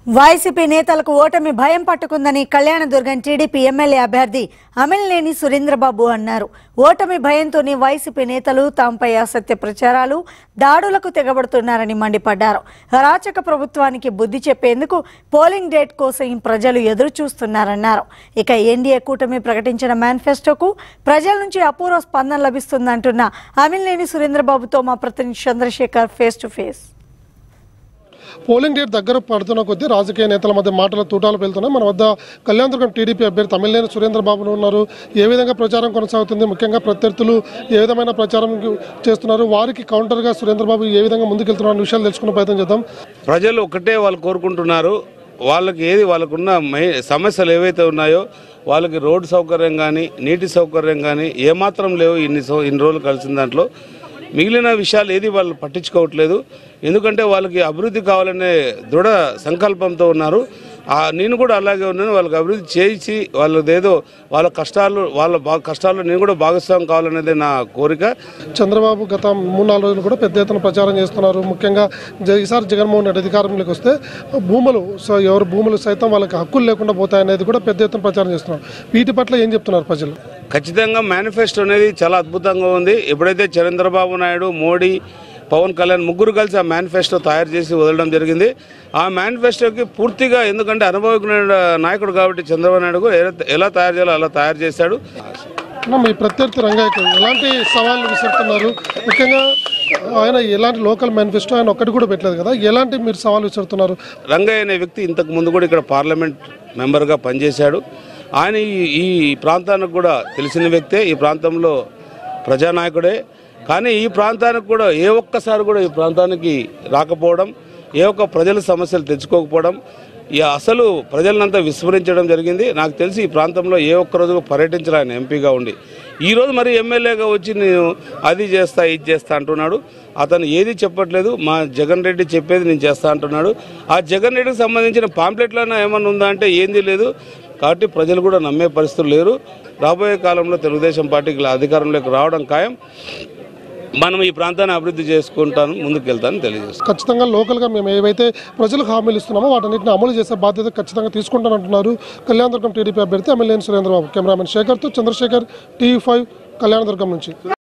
YCP నేతలకు ఓటమి భయం పట్టుకుందని కళ్యాణదుర్గం టీడీపీ ఎమ్మెల్యే అభ్యర్థి అమిలినేని సురేంద్రబాబు అన్నారు ఓటమి భయంతోనే వైసీపీ నేతలు తాంపై అసత్య ప్రచారాలు దాడులకు తెగబడుతున్నారని మండిపడ్డారు అరాచక ప్రభుత్వానికి బుద్ధి చెప్పేందుకు పోలింగ్ డేట్ కోసం ప్రజలు ఎదురు చూస్తున్నారన్నారు ఇక ఎన్డీఏ కూటమి ప్రకటించిన మేనిఫెస్టోకు ప్రజల నుంచి అపూర్వ స్పందన లభిస్తుందంటున్న అమిలినేని సురేంద్రబాబుతో మా ప్రతినిధి Chandrasekhar face to face polling date దగ్గర పడుతున్న కొద్దీ రాజకీయ నేతల మధ్య మాటల తూటాలు వెళ్తున్నాయి మన వద్ద కళ్యాణదుర్గం టీడీపీ అభ్యర్థి తమిళనేని సురేంద్రబాబు ఉన్నారు ఏ విధంగా ప్రచారం కొనసాగుతుంది ముఖ్యంగా ప్రత్యర్థులు ఏ విధమైన ప్రచారం చేస్తున్నారు వారికి కౌంటర్గా సురేంద్రబాబు ఏ విధంగా ముందుకెళ్తున్నారు అనే విషయాలు తెలుసుకునే ప్రయత్నం చేద్దాం ప్రజలు ఒకటే వాళ్ళు కోరుకుంటున్నారు వాళ్ళకి ఏది వాళ్ళకున్న మై సమస్యలు ఏవైతే ఉన్నాయో వాళ్ళకి రోడ్డు సౌకర్యం కానీ నీటి సౌకర్యం కానీ ఏమాత్రం లేవు ఇన్ని సౌ- ఇన్ని రోజులు కలిసిన దాంట్లో మిగిలిన విషయాలు ఏది వాళ్ళు పట్టించుకోవట్లేదు ఎందుకంటే వాళ్ళకి అభివృద్ధి కావాలనే దృఢ సంకల్పంతో ఉన్నారు ఆ నేను కూడా అలాగే ఉన్నాను వాళ్ళకి అభివృద్ధి చేయించి వాళ్ళది ఏదో వాళ్ళ కష్టాలు వాళ్ళ బా కష్టాల్లో నేను కూడా భాగస్వామి కావాలనేది నా కోరిక చంద్రబాబు గత మూడు నాలుగు రోజులు కూడా పెద్ద ఎత్తున ప్రచారం చేస్తున్నారు ముఖ్యంగా జ- ఈసారి జగన్మోహన్ రెడ్డి అధికారంలోకి వస్తే భూములు సో ఎవరు భూములు సైతం వాళ్ళకి హక్కులు లేకుండా పోతాయనేది కూడా పెద్ద ఎత్తున ప్రచారం చేస్తున్నారు వీటి పట్ల ఏం చెప్తున్నారు ప్రజలు ఖచ్చితంగా మేనిఫెస్టో అనేది చాలా అద్భుతంగా ఉంది ఎప్పుడైతే చంద్రబాబు నాయుడు మోడీ పవన్ కళ్యాణ్ ముగ్గురు కలిసి ఆ మేనిఫెస్టో తయారు చేసి వదలడం జరిగింది ఆ మేనిఫెస్టోకి పూర్తిగా ఎందుకంటే అనుభవజ్ఞ నాయకుడు కాబట్టి చంద్రబాబు నాయుడు కూడా ఎలా- ఎలా తయారు చేయాలో అలా తయారు చేశాడు అన్న, మీ ప్రత్యర్థి రంగాయకు ఎలాంటి సవాళ్ళు విసురుతున్నారు ముఖ్యంగా ఆయన ఎలాంటి లోకల్ మేనిఫెస్టో ఆయన ఒక్కటి కూడా పెట్టలేదు కదా ఎలాంటి మీరు సవాళ్ళు విసురుతున్నారు రంగయ్య అనే వ్యక్తి ఇంతకు ముందు కూడా ఇక్కడ పార్లమెంట్ మెంబర్గా పనిచేశాడు ఆయన ఈ ఈ ప్రాంతానికి కూడా తెలిసిన వ్యక్తే ఈ ప్రాంతంలో ప్రజానాయకుడే కానీ ఈ ప్రాంతానికి కూడా ఏ ఒక్కసారి కూడా ఈ ప్రాంతానికి రాకపోవడం ఏ ఒక్క ప్రజల సమస్యలు తెచ్చుకోకపోవడం ఈ అసలు ప్రజలనంతా విస్మరించడం జరిగింది నాకు తెలిసి ఈ ప్రాంతంలో ఏ ఒక్క రోజు పర్యటించరు ఆయన ఎంపీగా ఉండి ఈ రోజు మరి ఎమ్మెల్యేగా వచ్చి నేను అది చేస్తా ఇది చేస్తా అంటున్నాడు అతను ఏది చెప్పట్లేదు మా జగన్ రెడ్డి చెప్పేది నేను చేస్తా అంటున్నాడు ఆ జగన్ రెడ్డికి సంబంధించిన పాంప్లెట్లైనా ఏమన్నా ఉందా అంటే ఏంది లేదు కాబట్టి ప్రజలు కూడా నమ్మే పరిస్థితులు లేరు రాబోయే కాలంలో తెలుగుదేశం పార్టీకి అధికారంలోకి రావడం ఖాయం మనం ఈ ప్రాంతాన్ని అభివృద్ధి చేసుకుంటాను ముందుకు వెళ్తానని తెలియజేస్తాను ఖచ్చితంగా లోకల్గా మేము ఏవైతే ప్రజలకు హామీలు ఇస్తున్నామో వాటన్నిటిని అమలు చేసే బాధ్యత ఖచ్చితంగా తీసుకుంటానంటున్నారు కళ్యాణదుర్గం టీడీపీ అభ్యర్థి ఎమ్మెల్యే సురేంద్రబాబు కెమెరామెన్ శేఖర్తో చంద్రశేఖర్ టీవీ ఫైవ్ కళ్యాణదుర్గం నుంచి